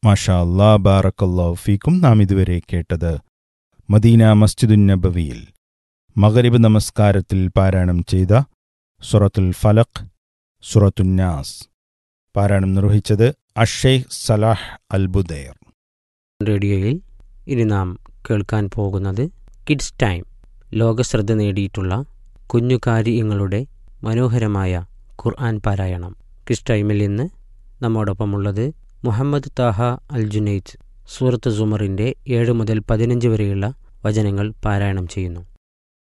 മാഷാ അല്ലാ ബാറക്കല്ലാഹു ഫീക്കും നാം ഇതുവരെ കേട്ടത് മദീന മസ്ജിദുൻ നബവിയിൽ മഗരിബ് നമസ്കാരത്തിൽ പാരായണം ചെയ്ത സുറത്തുൽ ഫലഖ് സുറത്തുന്നാസ് പാരായണം നിർവഹിച്ചത് അഷേഖ് സലാഹ് അൽബുദൈർ റേഡിയോയിൽ ഇനി നാം കേൾക്കാൻ പോകുന്നത് കിഡ്സ് ടൈം ലോകശ്രദ്ധ നേടിയിട്ടുള്ള കുഞ്ഞു കാര്യങ്ങളുടെ മനോഹരമായ ഖുർആൻ പാരായണം കിഡ്സ് ടൈമിൽ ഇന്ന് നമ്മോടൊപ്പമുള്ളത് മുഹമ്മദ് താഹ അൽ ജുനൈദ് സൂറത്ത് സുമറിൻ്റെ ഏഴ് മുതൽ പതിനഞ്ച് വരെയുള്ള വചനങ്ങൾ പാരായണം ചെയ്യുന്നു